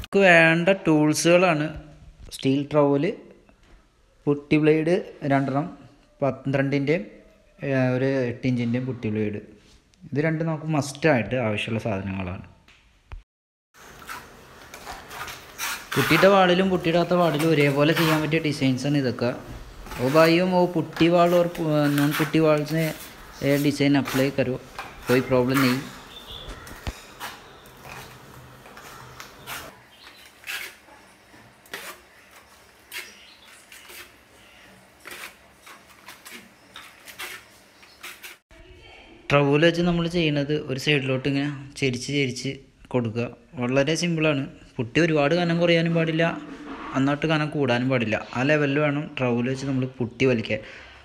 നമുക്ക് വേണ്ട ടൂൾസുകളാണ് സ്റ്റീൽ ട്രൗവല് പുട്ടി ബ്ലേഡ് രണ്ടെണ്ണം പന്ത്രണ്ടിൻ്റെയും ഒരു എട്ട് ഇഞ്ചിൻ്റെയും പുട്ടി ബ്ലേഡ് ഇത് രണ്ടും നമുക്ക് മസ്റ്റായിട്ട് ആവശ്യമുള്ള സാധനങ്ങളാണ് പുട്ടിയുടെ വാളിലും പുട്ടിയിടാത്ത വാളിലും ഒരേപോലെ ചെയ്യാൻ പറ്റിയ ഡിസൈൻസാണ് ഇതൊക്കെ वो भाइयों वो पुट्टी वाल और नॉन पुट्टी वाल से डिज़ाइन अप्लाई करो कोई प्रॉब्लम नहीं ട്രൗല് വെച്ച് നമ്മൾ ചെയ്യണത് ഒരു സൈഡിലോട്ട് ഇങ്ങനെ ചെരിച്ച് ചെരിച്ച് കൊടുക്കുക വളരെ സിമ്പിളാണ് പുട്ടി ഒരുപാട് കനം കുറയാനും പാടില്ല അന്നോട്ട് കനം കൂടാനും പാടില്ല ആ ലെവലിൽ വേണം ട്രൗല് വെച്ച് നമ്മൾ പുട്ടി വലിക്കാൻ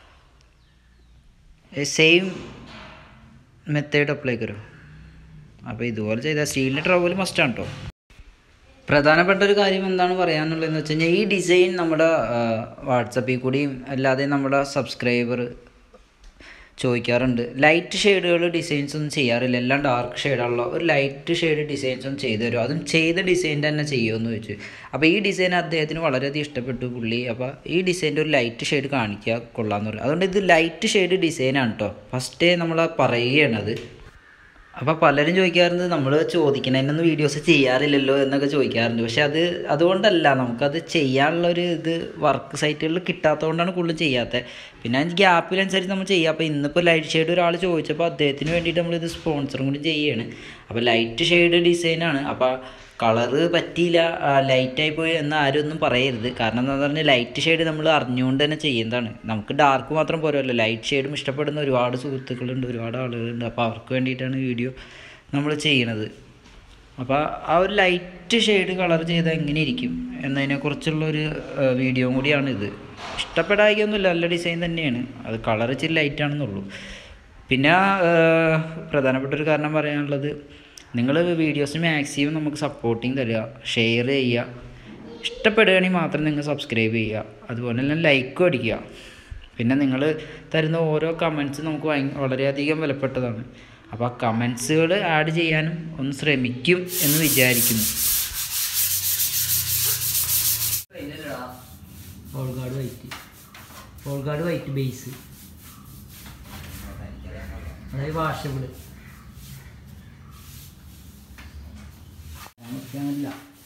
സെയിം മെത്തേഡ് അപ്ലൈ കരും അപ്പോൾ ഇതുപോലെ ചെയ്താൽ സ്റ്റീലിൻ്റെ ട്രൗല് മസ്റ്റാണ് കേട്ടോ പ്രധാനപ്പെട്ട ഒരു കാര്യം എന്താണ് പറയാനുള്ളതെന്ന് വെച്ച് കഴിഞ്ഞാൽ ഈ ഡിസൈൻ നമ്മുടെ വാട്സപ്പിൽ കൂടിയും അല്ലാതെ നമ്മുടെ സബ്സ്ക്രൈബർ ചോദിക്കാറുണ്ട് ലൈറ്റ് ഷെയ്ഡുകൾ ഡിസൈൻസ് ഒന്നും ചെയ്യാറില്ല എല്ലാം ഡാർക്ക് ഷെയ്ഡാണല്ലോ ഒരു ലൈറ്റ് ഷെയ്ഡ് ഡിസൈൻസ് ഒന്ന് ചെയ്തു തരുമോ അതും ചെയ്ത ഡിസൈൻ തന്നെ ചെയ്യുമെന്ന് ചോദിച്ചു അപ്പോൾ ഈ ഡിസൈൻ അദ്ദേഹത്തിന് വളരെയധികം ഇഷ്ടപ്പെട്ടു പുള്ളി അപ്പോൾ ഈ ഡിസൈൻ്റെ ഒരു ലൈറ്റ് ഷെയ്ഡ് കാണിക്കുക കൊള്ളാമെന്ന് പറയും അതുകൊണ്ട് ഇത് ലൈറ്റ് ഷെയ്ഡ് ഡിസൈനാണ് കേട്ടോ ഫസ്റ്റേ നമ്മൾ പറയുകയാണത് അപ്പോൾ പലരും ചോദിക്കാറുണ്ട് നമ്മൾ ചോദിക്കണതിനൊന്നും വീഡിയോസ് ചെയ്യാറില്ലല്ലോ എന്നൊക്കെ ചോദിക്കാറുണ്ട് പക്ഷെ അത് അതുകൊണ്ടല്ല നമുക്കത് ചെയ്യാനുള്ള ഒരു ഇത് വർക്ക് സൈറ്റുകളിൽ കിട്ടാത്തതുകൊണ്ടാണ് കൂടുതലും ചെയ്യാത്തത് പിന്നെ അതിന് ഗ്യാപ്പിനനുസരിച്ച് നമ്മൾ ചെയ്യുക അപ്പോൾ ഇന്നിപ്പോൾ ലൈറ്റ് ഷെയ്ഡ് ഒരാൾ ചോദിച്ചപ്പോൾ അദ്ദേഹത്തിന് വേണ്ടിയിട്ട് നമ്മളിത് സ്പോൺസറും കൂടി ചെയ്യുകയാണ് അപ്പോൾ ലൈറ്റ് ഷെയ്ഡ് ഡിസൈനാണ് അപ്പോൾ കളറ് പറ്റിയില്ല ലൈറ്റായി പോയി എന്ന് ആരും ഒന്നും പറയരുത് കാരണം എന്താണെന്ന് പറഞ്ഞാൽ ലൈറ്റ് ഷെയ്ഡ് നമ്മൾ അറിഞ്ഞുകൊണ്ട് തന്നെ ചെയ്യുന്നതാണ് നമുക്ക് ഡാർക്ക് മാത്രം പോരല്ലോ ലൈറ്റ് ഷെയ്ഡും ഇഷ്ടപ്പെടുന്ന ഒരുപാട് സുഹൃത്തുക്കളുണ്ട് ഒരുപാട് ആളുകളുണ്ട് അപ്പോൾ അവർക്ക് വേണ്ടിയിട്ടാണ് വീഡിയോ നമ്മൾ ചെയ്യണത് അപ്പോൾ ആ ഒരു ലൈറ്റ് ഷെയ്ഡ് കളർ ചെയ്താൽ എങ്ങനെ ഇരിക്കും എന്നതിനെക്കുറിച്ചുള്ളൊരു വീഡിയോയും കൂടിയാണ് ഇത് ഇഷ്ടപ്പെടായിക്കൊന്നുമില്ല നല്ല ഡിസൈൻ തന്നെയാണ് അത് കളർ ഇച്ചിരി ലൈറ്റാണെന്നുള്ളൂ പിന്നെ പ്രധാനപ്പെട്ട ഒരു കാരണം പറയാനുള്ളത് നിങ്ങൾ വീഡിയോസിന് മാക്സിമം നമുക്ക് സപ്പോർട്ടിങ് തരിക ഷെയർ ചെയ്യുക ഇഷ്ടപ്പെടുകയാണെങ്കിൽ മാത്രം നിങ്ങൾ സബ്സ്ക്രൈബ് ചെയ്യുക അതുപോലെ തന്നെ ലൈക്കും അടിക്കുക പിന്നെ നിങ്ങൾ തരുന്ന ഓരോ കമൻസ് നമുക്ക് വളരെയധികം വിലപ്പെട്ടതാണ് അപ്പോൾ ആ കമൻസുകൾ ആഡ് ചെയ്യാനും ഒന്ന് ശ്രമിക്കും എന്ന് വിചാരിക്കുന്നു Allguard white Allguard white base അതായത് വാഷബിൾ അങ്ങനല്ല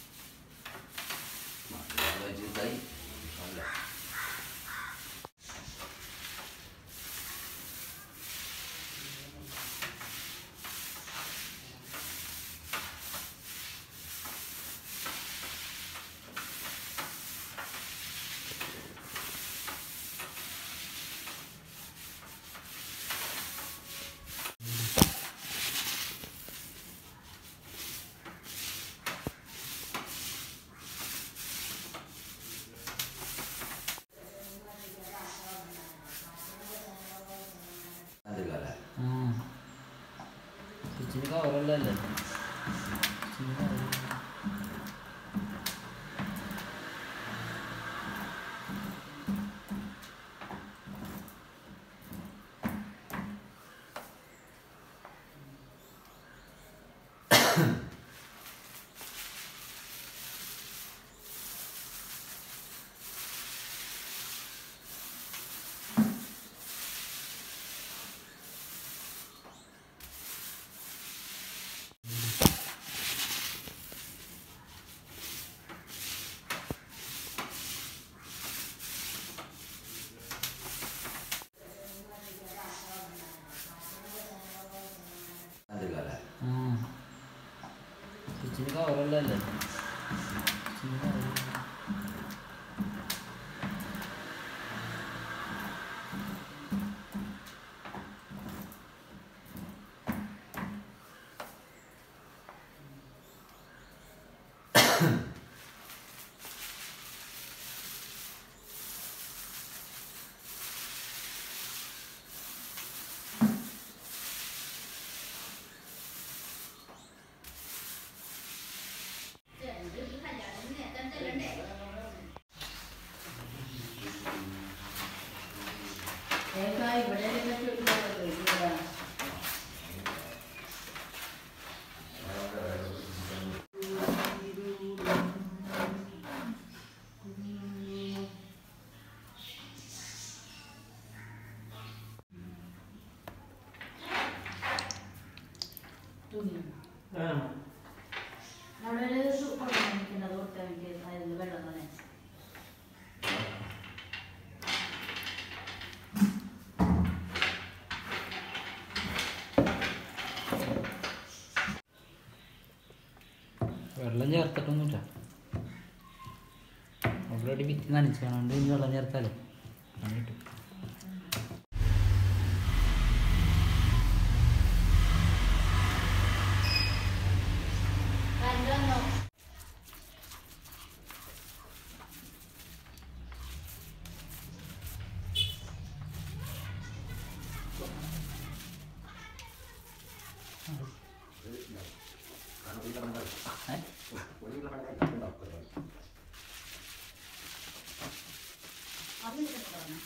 സ്വിച്ചിന് കവറല്ലല്ലേ സ്വിച്ചിന് കവറല്ലല്ലേ ഇവിടെ തുണിയാണ് ആ അവിടെ ഒരു ഇത് കൊണ്ടുവന്നിട്ടുണ്ട് അത് കൊടുക്കാൻ വേണ്ടി അതിൽ വെള്ളം നനച്ച് വെള്ളം ചേർത്തിട്ടൊന്നുമില്ല ഓൾറെഡി വിത്ത് നനച്ചുകൊണ്ട് ഇനി വെള്ളം ചേർത്താലേ പണി കിട്ടും കറണ്ട് വന്നോ അത് കിട്ടണം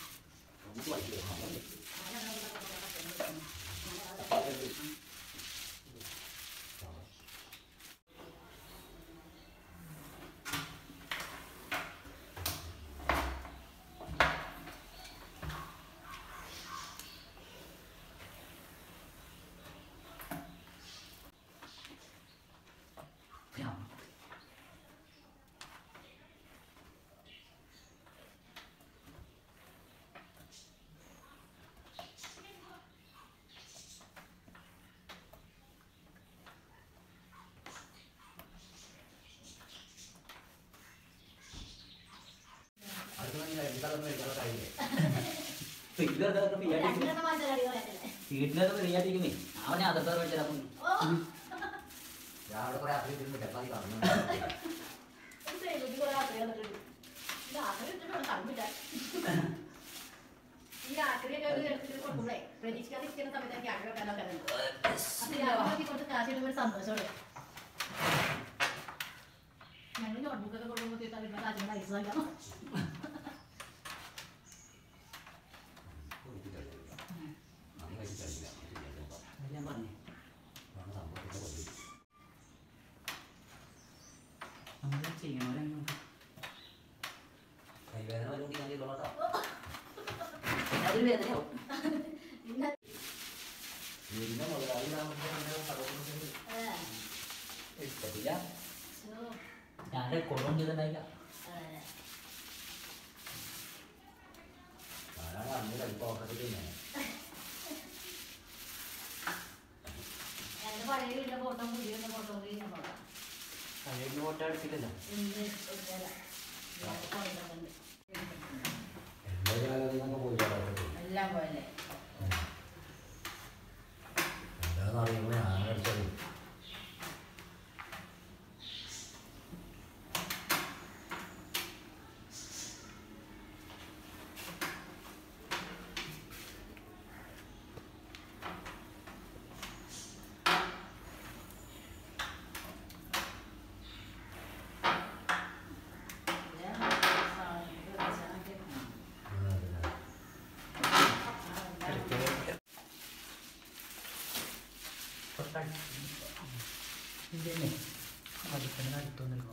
കറണ്ട് മാറ്റാൻ പറയത്തില്ലേ വീട്ടിലൊക്കെ ഫ്രീ ആയിട്ടിരിക്കുന്നേ അവനെ അകത്തോടെ വെച്ചാൽ ഓ രാവിലെ കുറെ അറിയിച്ചിരുന്നു ചപ്പാത്തി പറഞ്ഞു സേവിക്ക് കുറെ രാത്രി വന്നിട്ടുണ്ട് രാത്രി ഇട്ടിട്ടുണ്ട് കറണ്ടില്ല ഈ രാത്രിയൊക്കെ ഒരു എടുത്തിട്ട് കൊടുക്കുമ്പോഴേ പ്രതീക്ഷിക്കാതിരിക്കുന്ന സമയത്ത് ഗ്യാസ് വെക്കാനൊക്കെ ഉണ്ട് അപ്പൊ രാത്രി കുറച്ച് കാശ് ഇടുമ്പോൾ ഒരു സന്തോഷമുള്ളൂ ഞങ്ങൾ നോട്ട്ബുക്കൊക്കെ കൊണ്ടുപോയി തരുമ്പോൾ രാജ്യം ഐസ് വാങ്ങാം ഞാൻ പറഞ്ഞു നമ്മൾ ചെയ്യണവരങ്ങോട്ട് കൈവേദന വരുമ്പോൾ ഞാൻ ചെയ്തോളാം അതൊരു വേദനയാവും പിന്നെ പിന്നെ മുതലാളി ഏ, ഇഷ്ടത്തില്ല ശോ, ഞാൻ റെക്കോർഡും ചെയ്തിട്ടുണ്ടായില്ല ഏ, ഞാനാണ് അന്ന് കളിപ്പ് ഓർക്കത്തിൽ ഞാൻ എന്റെ പഴയ വീടിന്റെ ഫോട്ടോ പുതിയ വീടിന്റെ ഫോട്ടോ കൂടി ഞാൻ നോക്കാം പഴയ ഫോട്ടോ എടുത്തില്ലല്ലോ എന്ത് എടുത്തരാ കൊണ്ടുണ്ട് എൻ്റെ കാലത്ത് പോയി എല്ലാം പോയല്ലേ എന്താണെന്ന് അറിയുമ്പോൾ ഞാൻ അടിച്ചത് ഇതന്നെ അടുത്തന്നെ അടുത്തൊന്നും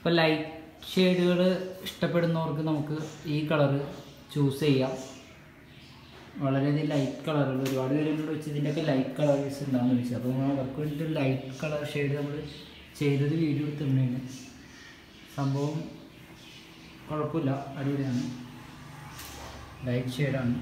ഇപ്പോൾ ലൈറ്റ് ഷെയ്ഡുകൾ ഇഷ്ടപ്പെടുന്നവർക്ക് നമുക്ക് ഈ കളറ് ചൂസ് ചെയ്യാം വളരെയധികം ലൈറ്റ് കളറുകൾ ഒരുപാട് പേരോട് വെച്ച് ഇതിൻ്റെയൊക്കെ ലൈറ്റ് കളേഴ്സ് ഉണ്ടാകുന്ന ചോദിച്ചത് അപ്പോൾ നമ്മൾ അവർക്ക് വേണ്ടിയിട്ട് ലൈറ്റ് കളർ ഷെയ്ഡ് നമ്മൾ ചെയ്തത് വീഡിയോ എടുത്തിട്ടുണ്ടായിരുന്നു സംഭവം കുഴപ്പമില്ല അടിപൊളിയാണ് ലൈറ്റ് ഷെയ്ഡാണ്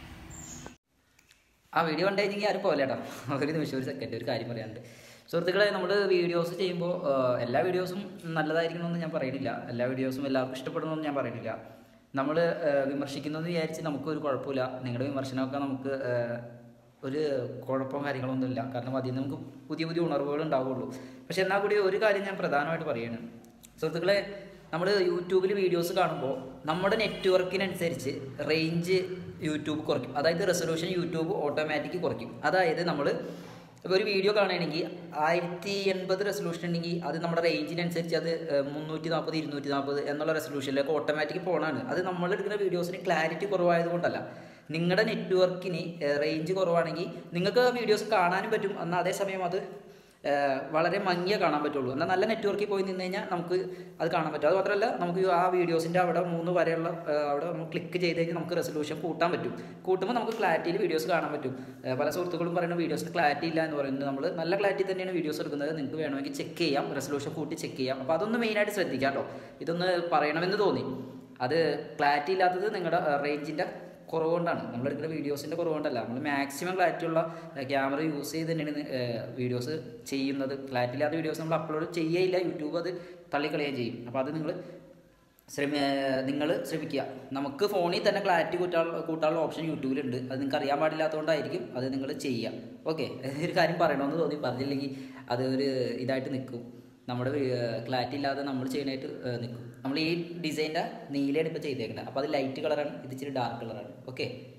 ആ വീഡിയോ കണ്ടു കഴിഞ്ഞെങ്കിൽ ആരും പോലെ കേട്ടോ ഒരു നിമിഷം ഒരു സെക്കൻഡ് ഒരു കാര്യം പറയാനുണ്ട് സുഹൃത്തുക്കളെ നമ്മൾ വീഡിയോസ് ചെയ്യുമ്പോൾ എല്ലാ വീഡിയോസും നല്ലതായിരിക്കണമെന്ന് ഞാൻ പറയുന്നില്ല എല്ലാ വീഡിയോസും എല്ലാവർക്കും ഇഷ്ടപ്പെടണമെന്ന് ഞാൻ പറയുന്നില്ല നമ്മൾ വിമർശിക്കുന്നത് വിചാരിച്ച് നമുക്കൊരു കുഴപ്പമില്ല നിങ്ങളുടെ വിമർശനമൊക്കെ നമുക്ക് ആ, ഒരു കുഴപ്പവും കാര്യങ്ങളൊന്നുമില്ല കാരണം അതിൽ നിന്ന് നമുക്ക് പുതിയ പുതിയ ഉണർവുകൾ ഉണ്ടാവുള്ളൂ പക്ഷെ എന്നാൽ കൂടി ഒരു കാര്യം ഞാൻ പ്രധാനമായിട്ട് പറയുകയാണ് സുഹൃത്തുക്കളെ നമ്മൾ യൂട്യൂബിൽ വീഡിയോസ് കാണുമ്പോൾ നമ്മുടെ നെറ്റ്വർക്കിനനുസരിച്ച് റേഞ്ച് യൂട്യൂബ് കുറയ്ക്കും അതായത് റെസൊല്യൂഷൻ യൂട്യൂബ് ഓട്ടോമാറ്റിക് കുറയ്ക്കും അതായത് നമ്മൾ ഇപ്പോൾ ഒരു വീഡിയോ കാണുകയാണെങ്കിൽ ആയിരത്തി എൺപത് റെസൊല്യൂഷൻ ഉണ്ടെങ്കിൽ അത് നമ്മുടെ റേഞ്ചിനനുസരിച്ച് അത് മുന്നൂറ്റി നാൽപ്പത് ഇരുന്നൂറ്റി നാൽപ്പത് എന്നുള്ള റെസൊല്യൂഷനിലേക്ക് ഓട്ടോമാറ്റിക് പോകണമാണ് അത് നമ്മൾ എടുക്കുന്ന വീഡിയോസിന് ക്ലാരിറ്റി കുറവായതുകൊണ്ടല്ല നിങ്ങളുടെ നെറ്റ്വർക്കിന് റേഞ്ച് കുറവാണെങ്കിൽ നിങ്ങൾക്ക് ആ വീഡിയോസ് കാണാനും പറ്റും എന്നാൽ അതേസമയം അത് ഏഹ് വളരെ മങ്ങിയ കാണാൻ പറ്റുള്ളൂ എന്നാൽ നല്ല നെറ്റ്വർക്കിൽ പോയി നിന്ന് കഴിഞ്ഞാൽ നമുക്ക് അത് കാണാൻ പറ്റും അത് മാത്രമല്ല നമുക്ക് ആ വീഡിയോസിൻ്റെ അവിടെ മൂന്ന് വരെയുള്ള ഏഹ് അവിടെ നമ്മൾ ക്ലിക്ക് ചെയ്ത് കഴിഞ്ഞാൽ നമുക്ക് റെസൊല്യൂഷൻ കൂട്ടാൻ പറ്റും കൂട്ടുമ്പോൾ നമുക്ക് ക്ലാരിറ്റിയിൽ വീഡിയോസ് കാണാൻ പറ്റും ഏഹ് പല സുഹൃത്തുക്കളും പറയുന്ന വീഡിയോസിന് ക്ലാരിറ്റി ഇല്ല എന്ന് പറയുന്നത് നമ്മൾ നല്ല ക്ലാരിറ്റി തന്നെയാണ് വീഡിയോസ് എടുക്കുന്നത് നിങ്ങൾക്ക് വേണമെങ്കിൽ ചെക്ക് ചെയ്യാം റെസൊല്യൂഷൻ കൂട്ടി ചെക്ക് ചെയ്യാം അപ്പോൾ അതൊന്ന് മെയിനായിട്ട് ശ്രദ്ധിക്കാം കേട്ടോ ഇതൊന്ന് പറയണമെന്ന് തോന്നി അത് ക്ലാരിറ്റി ഇല്ലാത്തത് നിങ്ങളുടെ റേഞ്ചിൻ്റെ കുറവുകൊണ്ടാണ് നമ്മൾ എടുക്കുന്ന വീഡിയോസിൻ്റെ കുറവുകൊണ്ടല്ല നമ്മൾ മാക്സിമം ക്ലാരിറ്റി ഉള്ള ക്യാമറ യൂസ് ചെയ്ത് തന്നെയാണ് വീഡിയോസ് ചെയ്യുന്നത് ക്ലാരിറ്റി ഇല്ലാത്ത വീഡിയോസ് നമ്മൾ അപ്ലോഡ് ചെയ്യയില്ല യൂട്യൂബ് അത് തള്ളിക്കളയുകയും ചെയ്യും അപ്പോൾ അത് നിങ്ങൾ ശ്രമി നിങ്ങൾ ശ്രമിക്കുക നമുക്ക് ഫോണിൽ തന്നെ ക്ലാരിറ്റി കൂട്ടാനുള്ള കൂട്ടാനുള്ള ഓപ്ഷൻ യൂട്യൂബിലുണ്ട് അത് നിങ്ങൾക്ക് അറിയാൻ പാടില്ലാത്തതുകൊണ്ടായിരിക്കും അത് നിങ്ങൾ ചെയ്യുക ഓക്കെ ഒരു കാര്യം പറയണമെന്ന് തോന്നി പറഞ്ഞില്ലെങ്കിൽ അത് ഒരു ഇതായിട്ട് നിൽക്കും നമ്മുടെ ക്ലാരിറ്റി ഇല്ലാതെ നമ്മൾ ചെയ്യാനായിട്ട് നിൽക്കും നമ്മൾ ഈ ഡിസൈൻ്റെ നീലയാണ് ഇപ്പോൾ ചെയ്തേക്കുന്നത് അപ്പോൾ അത് ലൈറ്റ് കളറാണ് ഇത് ഇച്ചിരി ഡാർക്ക് കളറാണ് ഓക്കെ